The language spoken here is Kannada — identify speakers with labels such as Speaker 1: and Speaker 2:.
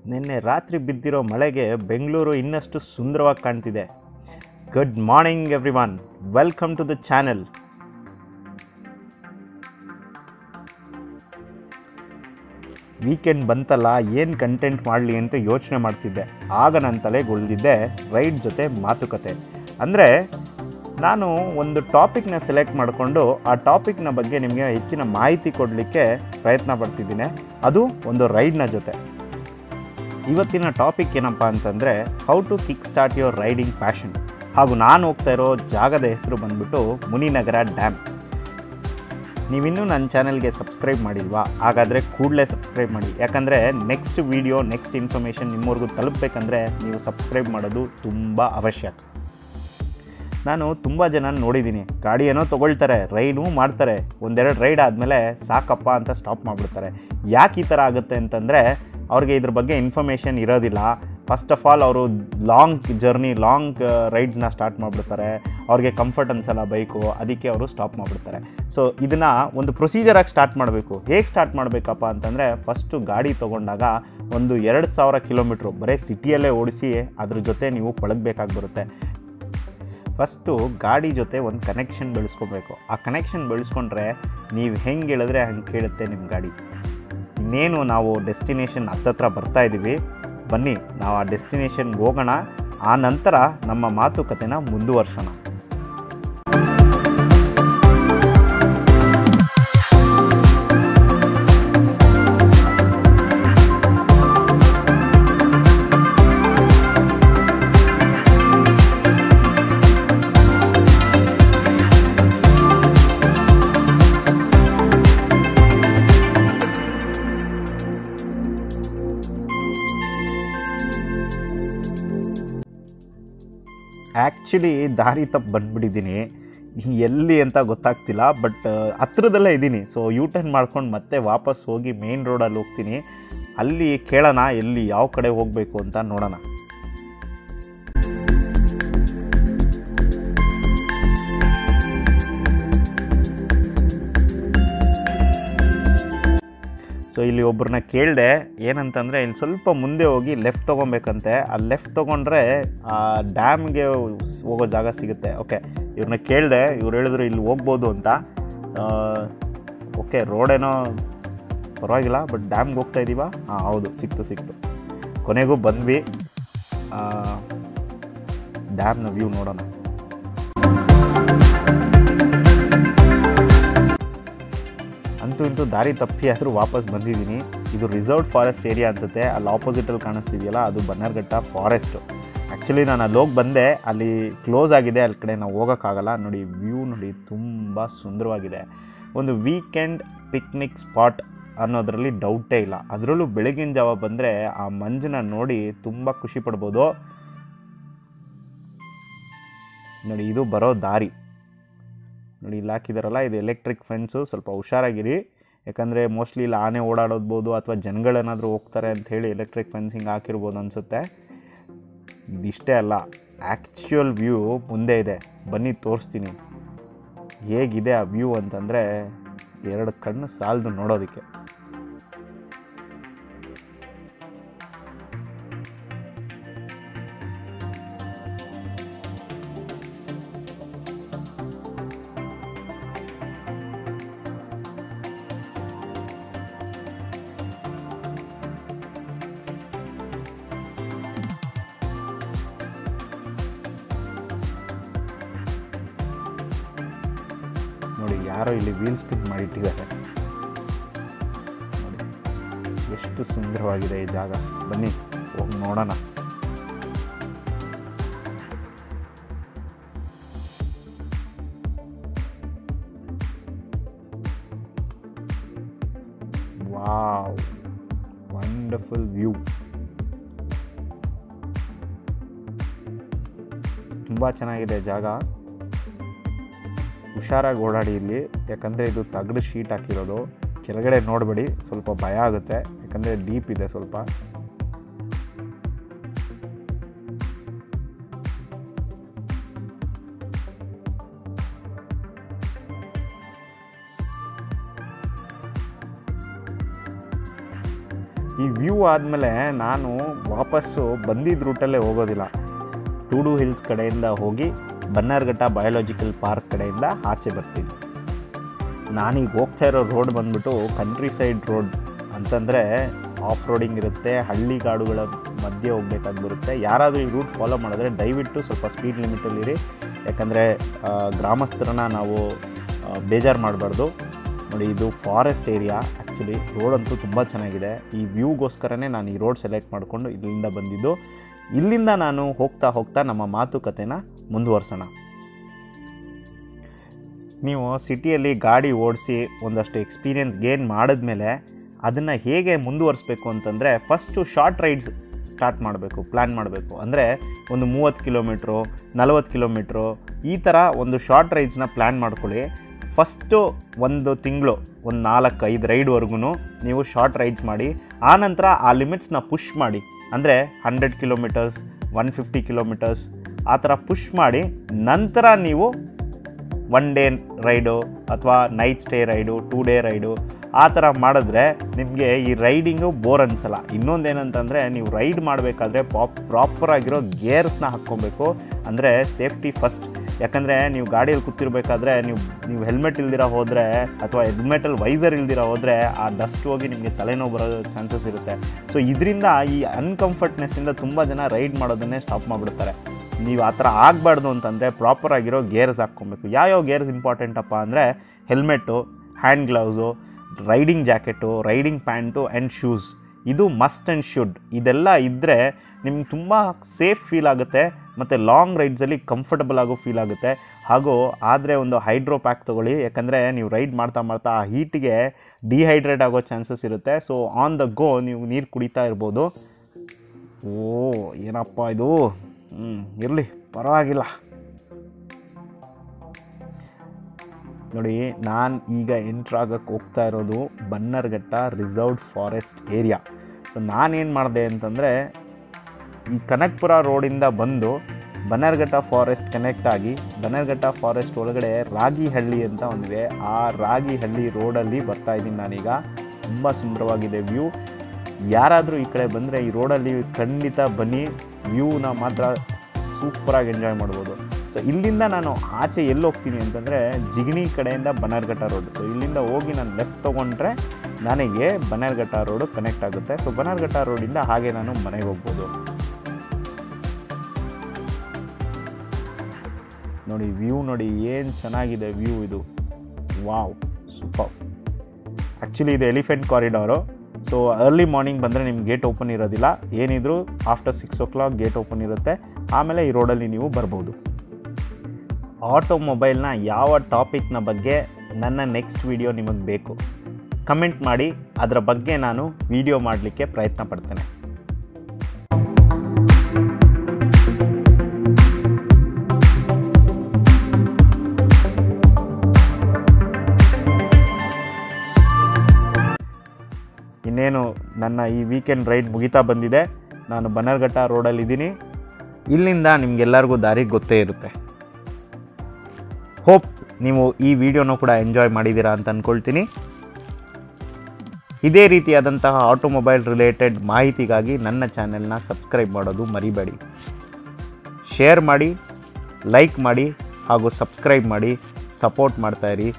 Speaker 1: ನಿನ್ನೆ ರಾತ್ರಿ ಬಿದ್ದಿರೋ ಮಳೆಗೆ ಬೆಂಗಳೂರು ಇನ್ನಷ್ಟು ಸುಂದರವಾಗಿ ಕಾಣ್ತಿದೆ good morning every one welcome to the channel weekend ಬಂತಲ್ಲ ಏನು ಕಂಟೆಂಟ್ ಮಾಡಲಿ ಅಂತ ಯೋಚನೆ ಮಾಡ್ತಿದ್ದೆ ಆಗ ನನ್ನ ತಲೆಗೆ ಉಳಿದಿದ್ದೆ ರೈಡ್ ಜೊತೆ ಮಾತುಕತೆ ಅಂದರೆ ನಾನು ಒಂದು ಟಾಪಿಕ್ನ ಸೆಲೆಕ್ಟ್ ಮಾಡಿಕೊಂಡು ಆ ಟಾಪಿಕ್ನ ಬಗ್ಗೆ ನಿಮಗೆ ಹೆಚ್ಚಿನ ಮಾಹಿತಿ ಕೊಡಲಿಕ್ಕೆ ಪ್ರಯತ್ನ ಪಡ್ತಿದ್ದೀನಿ ಅದು ಒಂದು ರೈಡ್ನ ಜೊತೆ ಇವತ್ತಿನ ಟಾಪಿಕ್ ಏನಪ್ಪ ಅಂತಂದರೆ how to kick start your riding passion ಹಾಗೂ ನಾನು ಹೋಗ್ತಾ ಇರೋ ಜಾಗದ ಹೆಸರು ಬಂದ್ಬಿಟ್ಟು ಮುನಿನಗರ ಡ್ಯಾಮ್ ನೀವಿನ್ನೂ ನನ್ನ ಚಾನಲ್ಗೆ ಸಬ್ಸ್ಕ್ರೈಬ್ ಮಾಡಿಲ್ವಾ ಹಾಗಾದರೆ ಕೂಡಲೇ ಸಬ್ಸ್ಕ್ರೈಬ್ ಮಾಡಿ ಯಾಕಂದರೆ ನೆಕ್ಸ್ಟ್ ವೀಡಿಯೋ ನೆಕ್ಸ್ಟ್ ಇನ್ಫಾರ್ಮೇಷನ್ ನಿಮ್ಮವ್ರಿಗೂ ತಲುಪಬೇಕಂದ್ರೆ ನೀವು ಸಬ್ಸ್ಕ್ರೈಬ್ ಮಾಡೋದು ತುಂಬ ಅವಶ್ಯಕ ನಾನು ತುಂಬ ಜನ ನೋಡಿದ್ದೀನಿ ಗಾಡಿ ಏನೋ ತೊಗೊಳ್ತಾರೆ ರೈಡು ಮಾಡ್ತಾರೆ ಒಂದೆರಡು ರೈಡ್ ಆದಮೇಲೆ ಸಾಕಪ್ಪ ಅಂತ ಸ್ಟಾಪ್ ಮಾಡಿಬಿಡ್ತಾರೆ ಯಾಕೆ ಈ ಥರ ಆಗುತ್ತೆ ಅಂತಂದರೆ ಅವ್ರಿಗೆ ಇದ್ರ ಬಗ್ಗೆ ಇನ್ಫಾರ್ಮೇಷನ್ ಇರೋದಿಲ್ಲ ಫಸ್ಟ್ ಆಫ್ ಆಲ್ ಅವರು ಲಾಂಗ್ ಜರ್ನಿ ಲಾಂಗ್ ರೈಡ್ಸ್ನ ಸ್ಟಾರ್ಟ್ ಮಾಡಿಬಿಡ್ತಾರೆ ಅವ್ರಿಗೆ ಕಂಫರ್ಟ್ ಅನ್ಸಲ್ಲ ಬೈಕು ಅದಕ್ಕೆ ಅವರು ಸ್ಟಾಪ್ ಮಾಡಿಬಿಡ್ತಾರೆ ಸೊ ಇದನ್ನು ಒಂದು ಪ್ರೊಸೀಜರಾಗಿ ಸ್ಟಾರ್ಟ್ ಮಾಡಬೇಕು ಹೇಗೆ ಸ್ಟಾರ್ಟ್ ಮಾಡಬೇಕಪ್ಪ ಅಂತಂದರೆ ಫಸ್ಟು ಗಾಡಿ ತೊಗೊಂಡಾಗ ಒಂದು ಎರಡು ಸಾವಿರ ಕಿಲೋಮೀಟ್ರು ಬರೀ ಸಿಟಿಯಲ್ಲೇ ಓಡಿಸಿ ಅದ್ರ ಜೊತೆ ನೀವು ಪಳಗಬೇಕಾಗಿ ಬರುತ್ತೆ ಫಸ್ಟು ಗಾಡಿ ಜೊತೆ ಒಂದು ಕನೆಕ್ಷನ್ ಬೆಳೆಸ್ಕೋಬೇಕು ಆ ಕನೆಕ್ಷನ್ ಬೆಳೆಸ್ಕೊಂಡ್ರೆ ನೀವು ಹೆಂಗೆ ಹೇಳಿದ್ರೆ ಹಂಗೆ ಕೇಳುತ್ತೆ ನಿಮ್ಮ ಗಾಡಿ ಇನ್ನೇನು ನಾವು ಡೆಸ್ಟಿನೇಷನ್ ಹತ್ತತ್ರ ಬರ್ತಾ ಇದ್ದೀವಿ ಬನ್ನಿ ನಾವು ಆ ಡೆಸ್ಟಿನೇಷನ್ಗೆ ಹೋಗೋಣ ಆ ನಂತರ ನಮ್ಮ ಮಾತುಕತೆನ ಮುಂದುವರ್ಸೋಣ ಆ್ಯಕ್ಚುಲಿ ದಾರಿ ತಪ್ಪು ಬಂದ್ಬಿಟ್ಟಿದ್ದೀನಿ ಎಲ್ಲಿ ಅಂತ ಗೊತ್ತಾಗ್ತಿಲ್ಲ ಬಟ್ ಹತ್ರದಲ್ಲೇ ಇದ್ದೀನಿ ಸೊ ಯೂ ಟರ್ನ್ ಮಾಡ್ಕೊಂಡು ಮತ್ತೆ ವಾಪಸ್ ಹೋಗಿ ಮೇನ್ ರೋಡಲ್ಲಿ ಹೋಗ್ತೀನಿ ಅಲ್ಲಿ ಕೇಳೋಣ ಎಲ್ಲಿ ಯಾವ ಕಡೆ ಹೋಗಬೇಕು ಅಂತ ನೋಡೋಣ ಸೊ ಇಲ್ಲಿ ಒಬ್ಬರನ್ನ ಕೇಳಿದೆ ಏನಂತಂದರೆ ಇಲ್ಲಿ ಸ್ವಲ್ಪ ಮುಂದೆ ಹೋಗಿ ಲೆಫ್ಟ್ ತೊಗೊಬೇಕಂತೆ ಆ ಲೆಫ್ಟ್ ತೊಗೊಂಡ್ರೆ ಆ ಡ್ಯಾಮ್ಗೆ ಹೋಗೋ ಜಾಗ ಸಿಗುತ್ತೆ ಓಕೆ ಇವ್ರನ್ನ ಕೇಳಿದೆ ಇವ್ರು ಹೇಳಿದ್ರು ಇಲ್ಲಿ ಹೋಗ್ಬೋದು ಅಂತ ಓಕೆ ರೋಡೇನೋ ಪರವಾಗಿಲ್ಲ ಬಟ್ ಡ್ಯಾಮ್ಗೆ ಹೋಗ್ತಾ ಇದ್ದೀವಾ ಹಾಂ ಹೌದು ಸಿಕ್ತು ಸಿಕ್ತು ಕೊನೆಗೂ ಬಂದ್ವಿ ಡ್ಯಾಮ್ನ ವ್ಯೂ ನೋಡೋಣ ಅಂತೂ ಇಂತೂ ದಾರಿ ತಪ್ಪಿ ಆದರೂ ವಾಪಸ್ ಬಂದಿದ್ದೀನಿ ಇದು ರಿಸರ್ವ್ಡ್ ಫಾರೆಸ್ಟ್ ಏರಿಯಾ ಅನ್ಸುತ್ತೆ ಅಲ್ಲಿ ಆಪೋಸಿಟಲ್ಲಿ ಕಾಣಿಸ್ತಿದೆಯಲ್ಲ ಅದು ಬನ್ನರ್ಘಟ್ಟ ಫಾರೆಸ್ಟು ಆ್ಯಕ್ಚುಲಿ ನಾನು ಅಲ್ಲಿ ಹೋಗಿ ಬಂದೆ ಅಲ್ಲಿ ಕ್ಲೋಸ್ ಆಗಿದೆ ಅಲ್ಲಿ ಕಡೆ ನಾವು ಹೋಗೋಕ್ಕಾಗಲ್ಲ ನೋಡಿ ವ್ಯೂ ನೋಡಿ ತುಂಬ ಸುಂದರವಾಗಿದೆ ಒಂದು ವೀಕೆಂಡ್ ಪಿಕ್ನಿಕ್ ಸ್ಪಾಟ್ ಅನ್ನೋದರಲ್ಲಿ ಡೌಟೇ ಇಲ್ಲ ಅದರಲ್ಲೂ ಬೆಳಗಿನ ಜಾವ ಬಂದರೆ ಆ ಮಂಜನ್ನ ನೋಡಿ ತುಂಬ ಖುಷಿ ಪಡ್ಬೋದು ನೋಡಿ ಇದು ಬರೋ ದಾರಿ ನೋಡಿ ಇಲ್ಲಿ ಹಾಕಿದಾರಲ್ಲ ಇದು ಎಲೆಕ್ಟ್ರಿಕ್ ಫೆನ್ಸು ಸ್ವಲ್ಪ ಹುಷಾರಾಗಿರಿ ಯಾಕಂದರೆ ಮೋಸ್ಟ್ಲಿ ಇಲ್ಲಿ ಆನೆ ಓಡಾಡೋದ್ಬೋದು ಅಥವಾ ಜನಗಳೇನಾದರೂ ಹೋಗ್ತಾರೆ ಅಂತ ಹೇಳಿ ಎಲೆಕ್ಟ್ರಿಕ್ ಫೆನ್ಸಿಂಗ್ ಹಾಕಿರ್ಬೋದು ಅನಿಸುತ್ತೆ ಇದಿಷ್ಟೇ ಅಲ್ಲ ಆ್ಯಕ್ಚುಯಲ್ ವ್ಯೂ ಮುಂದೆ ಇದೆ ಬನ್ನಿ ತೋರಿಸ್ತೀನಿ ಹೇಗಿದೆ ಆ ವ್ಯೂ ಅಂತಂದರೆ ಎರಡು ಕಣ್ಣು ಸಾಲದು ನೋಡೋದಕ್ಕೆ ನೋಡಿ ಯಾರೋ ಇಲ್ಲಿ ವೀಲ್ ಸ್ಪಿನ್ ಮಾಡಿಟ್ಟಿದ್ದಾರೆ ನೋಡಿ ಎಷ್ಟು ಸುಂದರವಾಗಿದೆ ಈ ಜಾಗ ಬನ್ನಿ ಹೋಗಿ ನೋಡೋಣ ವಾವ್ ವಂಡರ್ಫುಲ್ ವ್ಯೂ ತುಂಬ ಚೆನ್ನಾಗಿದೆ ಜಾಗ ಹುಷಾರಾಗಿ ಓಡಾಡಿ ಇಲ್ಲಿ ಯಾಕಂದರೆ ಇದು ತಗಡು ಶೀಟ್ ಹಾಕಿರೋದು ಕೆಳಗಡೆ ನೋಡಬೇಡಿ ಸ್ವಲ್ಪ ಭಯ ಆಗುತ್ತೆ ಯಾಕಂದರೆ ಡೀಪ್ ಇದೆ ಸ್ವಲ್ಪ ಈ ವ್ಯೂ ಆದಮೇಲೆ ನಾನು ವಾಪಸ್ಸು ಬಂದಿದ್ದ ರೂಟಲ್ಲೇ ಹೋಗೋದಿಲ್ಲ ಟೂಡು ಹಿಲ್ಸ್ ಕಡೆಯಿಂದ ಹೋಗಿ ಬನ್ನಾರ್ಘಟ್ಟ ಬಯೋಲಾಜಿಕಲ್ ಪಾರ್ಕ್ ಕಡೆಯಿಂದ ಆಚೆ ಬರ್ತೀನಿ ನಾನೀಗ ಹೋಗ್ತಾ ಇರೋ ರೋಡ್ ಬಂದ್ಬಿಟ್ಟು ಕಂಟ್ರಿ ಸೈಡ್ ರೋಡ್ ಅಂತಂದರೆ ಆಫ್ ರೋಡಿಂಗ್ ಇರುತ್ತೆ ಹಳ್ಳಿಗಾಡುಗಳ ಮಧ್ಯೆ ಹೋಗ್ಬೇಕಾಗಿ ಬರುತ್ತೆ ಯಾರಾದರೂ ಈ ರೂಟ್ ಫಾಲೋ ಮಾಡಿದ್ರೆ ದಯವಿಟ್ಟು ಸ್ವಲ್ಪ ಸ್ಪೀಡ್ ಲಿಮಿಟಲ್ಲಿರಿ ಯಾಕಂದರೆ ಗ್ರಾಮಸ್ಥರನ್ನ ನಾವು ಆ, ಬೇಜಾರು ಮಾಡಬಾರ್ದು ನೋಡಿ ಇದು ಫಾರೆಸ್ಟ್ ಏರಿಯಾ ಆ್ಯಕ್ಚುಲಿ ರೋಡ್ ಅಂತೂ ತುಂಬ ಚೆನ್ನಾಗಿದೆ ಈ ವ್ಯೂಗೋಸ್ಕರನೇ ನಾನು ಈ ರೋಡ್ ಸೆಲೆಕ್ಟ್ ಮಾಡಿಕೊಂಡು ಇಲ್ಲಿಂದ ಬಂದಿದ್ದು ಇಲ್ಲಿಂದ ನಾನು ಹೋಗ್ತಾ ಹೋಗ್ತಾ ನಮ್ಮ ಮಾತುಕತೆನ ಮುಂದುವರ್ಸೋಣ ನೀವು ಸಿಟಿಯಲ್ಲಿ ಗಾಡಿ ಓಡಿಸಿ ಒಂದಷ್ಟು ಎಕ್ಸ್ಪೀರಿಯನ್ಸ್ ಗೇನ್ ಮಾಡಿದ್ಮೇಲೆ ಅದನ್ನು ಹೇಗೆ ಮುಂದುವರಿಸ್ಬೇಕು ಅಂತಂದರೆ ಫಸ್ಟು ಶಾರ್ಟ್ ರೈಡ್ಸ್ ಸ್ಟಾರ್ಟ್ ಮಾಡಬೇಕು ಪ್ಲ್ಯಾನ್ ಮಾಡಬೇಕು ಅಂದರೆ ಒಂದು ಮೂವತ್ತು ಕಿಲೋಮೀಟ್ರು ನಲವತ್ತು ಕಿಲೋಮೀಟ್ರು ಈ ಥರ ಒಂದು ಶಾರ್ಟ್ ರೈಡ್ಸ್ನ ಪ್ಲ್ಯಾನ್ ಮಾಡ್ಕೊಳ್ಳಿ ಫಸ್ಟು ಒಂದು ತಿಂಗಳು ಒಂದು ನಾಲ್ಕು ಐದು ರೈಡ್ವರೆಗೂ ನೀವು ಶಾರ್ಟ್ ರೈಡ್ಸ್ ಮಾಡಿ ಆನಂತರ ಆ ಲಿಮಿಟ್ಸ್ನ ಪುಷ್ ಮಾಡಿ ಅಂದರೆ hundred kilometres one fifty kilometres ಆ ಥರ ಪುಷ್ ಮಾಡಿ ನಂತರ ನೀವು ಒನ್ ಡೇ ರೈಡು ಅಥವಾ night stay ride two day ride ಆ ಥರ ಮಾಡಿದ್ರೆ ನಿಮಗೆ ಈ ರೈಡಿಂಗು ಬೋರ್ ಅನ್ಸಲ್ಲ ಇನ್ನೊಂದೇನಂತಂದರೆ ನೀವು ರೈಡ್ ಮಾಡಬೇಕಾದ್ರೆ ಪಾಪ್ ಪ್ರಾಪರಾಗಿರೋ ಗೇರ್ಸ್ನ ಹಾಕ್ಕೊಬೇಕು ಅಂದರೆ ಸೇಫ್ಟಿ ಫಸ್ಟ್ ಯಾಕಂದರೆ ನೀವು ಗಾಡಿಯಲ್ಲಿ ಕೂತಿರ್ಬೇಕಾದ್ರೆ ನೀವು ನೀವು ಹೆಲ್ಮೆಟ್ ಇಲ್ದಿರ ಹೋದರೆ ಅಥವಾ ಹೆಲ್ಮೆಟಲ್ಲಿ ವೈಸರ್ ಇಲ್ದಿರ ಹೋದರೆ ಆ ಡಸ್ಟ್ ಹೋಗಿ ನಿಮಗೆ ತಲೆನೋವು ಬರೋ ಚಾನ್ಸಸ್ ಇರುತ್ತೆ ಸೊ ಇದರಿಂದ ಈ ಅನ್ಕಂಫರ್ಟ್ನೆಸ್ಸಿಂದ ತುಂಬ ಜನ ರೈಡ್ ಮಾಡೋದನ್ನೇ ಸ್ಟಾಪ್ ಮಾಡಿಬಿಡ್ತಾರೆ ನೀವು ಆ ಥರ ಆಗಬಾರ್ದು ಅಂತಂದರೆ ಪ್ರಾಪರಾಗಿರೋ ಗೇರ್ಸ್ ಹಾಕ್ಕೊಬೇಕು ಯಾವ್ಯಾವ ಗೇರ್ಸ್ ಇಂಪಾರ್ಟೆಂಟಪ್ಪ ಅಂದರೆ helmet hand gloves riding jacket riding pants and shoes ಇದು ಮಸ್ಟ್ ಆ್ಯಂಡ್ ಶುಡ್ ಇದೆಲ್ಲ ಇದ್ದರೆ ನಿಮ್ಗೆ ತುಂಬ ಸೇಫ್ ಫೀಲ್ ಆಗುತ್ತೆ ಮತ್ತು ಲಾಂಗ್ ರೈಡ್ಸಲ್ಲಿ ಕಂಫರ್ಟಬಲ್ ಆಗೋ ಫೀಲ್ ಆಗುತ್ತೆ ಹಾಗೂ ಆದರೆ ಒಂದು ಹೈಡ್ರೋ ಪ್ಯಾಕ್ ತೊಗೊಳ್ಳಿ ಯಾಕಂದರೆ ನೀವು ರೈಡ್ ಮಾಡ್ತಾ ಮಾಡ್ತಾ ಆ ಹೀಟಿಗೆ ಡಿಹೈಡ್ರೇಟ್ ಆಗೋ ಚಾನ್ಸಸ್ ಇರುತ್ತೆ ಸೊ ಆನ್ ದ ಗೋ ನೀವು ನೀರು ಕುಡಿತಾ ಇರ್ಬೋದು ಓ ಏನಪ್ಪ ಇದು ಹ್ಞೂ ಇರಲಿ ಪರವಾಗಿಲ್ಲ ನೋಡಿ ನಾನು ಈಗ ಎಂಟ್ರ್ ಆಗಕ್ಕೆ ಹೋಗ್ತಾ ಇರೋದು Bannerghatta reserved forest area so ನಾನೇನು ಮಾಡಿದೆ ಅಂತಂದರೆ ಈ ಕನಕ್ಪುರ ರೋಡಿಂದ ಬಂದು ಬನ್ನರ್ಘಟ್ಟ ಫಾರೆಸ್ಟ್ ಕನೆಕ್ಟ್ ಆಗಿ ಬನ್ನರ್ಘಟ್ಟ ಫಾರೆಸ್ಟ್ ಒಳಗಡೆ ರಾಗಿಹಳ್ಳಿ ಅಂತ ಒಂದಿದೆ ಆ ರಾಗಿಹಳ್ಳಿ ರೋಡಲ್ಲಿ ಬರ್ತಾ ಇದ್ದೀನಿ ನಾನೀಗ ತುಂಬ ಸುಂದರವಾಗಿದೆ ವ್ಯೂ ಯಾರಾದರೂ ಈ ಕಡೆ ಬಂದರೆ ಈ ರೋಡಲ್ಲಿ ಖಂಡಿತ ಬನ್ನಿ ವ್ಯೂನ ಮಾತ್ರ ಸೂಪರಾಗಿ ಎಂಜಾಯ್ ಮಾಡ್ಬೋದು ಸೊ ಇಲ್ಲಿಂದ ನಾನು ಆಚೆ ಎಲ್ಲಿ ಹೋಗ್ತೀನಿ ಅಂತಂದರೆ ಜಿಗಣಿ ಕಡೆಯಿಂದ ಬನ್ನರ್ಘಟ್ಟ ರೋಡ್ ಸೊ ಇಲ್ಲಿಂದ ಹೋಗಿ ನಾನು ಲೆಫ್ಟ್ ತೊಗೊಂಡ್ರೆ ನನಗೆ ಬನ್ನರ್ಘಟ್ಟ ರೋಡು ಕನೆಕ್ಟ್ ಆಗುತ್ತೆ ಸೊ ಬನ್ನರ್ಘಟ್ಟ ರೋಡಿಂದ ಹಾಗೆ ನಾನು ಮನೆಗೆ ಹೋಗ್ಬೋದು ನೋಡಿ ವ್ಯೂ ನೋಡಿ ಏನು ಚೆನ್ನಾಗಿದೆ ವ್ಯೂ ಇದು ವಾವ್ ಸೂಪರ್ ಆ್ಯಕ್ಚುಲಿ ಇದು elephant corridor so early morning ಬಂದರೆ ನಿಮ್ಗೆ ಗೇಟ್ ಓಪನ್ ಇರೋದಿಲ್ಲ ಏನಿದ್ರು after six o'clock gate open ಇರುತ್ತೆ ಆಮೇಲೆ ಈ ರೋಡಲ್ಲಿ ನೀವು ಬರ್ಬೋದು ಆಟೋಮೊಬೈಲ್ನ ಯಾವ ಟಾಪಿಕ್ನ ಬಗ್ಗೆ ನನ್ನ ನೆಕ್ಸ್ಟ್ ವಿಡಿಯೋ ನಿಮಗೆ ಬೇಕು ಕಮೆಂಟ್ ಮಾಡಿ ಅದರ ಬಗ್ಗೆ ನಾನು ವಿಡಿಯೋ ಮಾಡಲಿಕ್ಕೆ ಪ್ರಯತ್ನ ಪಡ್ತೇನೆ ಇನ್ನೇನು ನನ್ನ ಈ ವೀಕೆಂಡ್ ರೈಡ್ ಮುಗಿತಾ ಬಂದಿದೆ ನಾನು ಬನ್ನರ್ಘಟ್ಟ ರೋಡಲ್ಲಿದ್ದೀನಿ ಇಲ್ಲಿಂದ ನಿಮಗೆಲ್ಲರಿಗೂ ದಾರಿ ಗೊತ್ತೇ ಇರುತ್ತೆ ಹೋಪ್ ನೀವು ಈ ವಿಡಿಯೋನೂ ಕೂಡ ಎಂಜಾಯ್ ಮಾಡಿದ್ದೀರಾ ಅಂತ ಅಂದ್ಕೊಳ್ತೀನಿ ಇದೇ ರೀತಿಯಾದಂತಹ ಆಟೋಮೊಬೈಲ್ ರಿಲೇಟೆಡ್ ಮಾಹಿತಿಗಾಗಿ ನನ್ನ ಚಾನೆಲ್ನ ಸಬ್ಸ್ಕ್ರೈಬ್ ಮಾಡೋದು ಮರಿಬೇಡಿ ಶೇರ್ ಮಾಡಿ ಲೈಕ್ ಮಾಡಿ ಹಾಗೂ ಸಬ್ಸ್ಕ್ರೈಬ್ ಮಾಡಿ ಸಪೋರ್ಟ್ ಮಾಡ್ತಾಯಿರಿ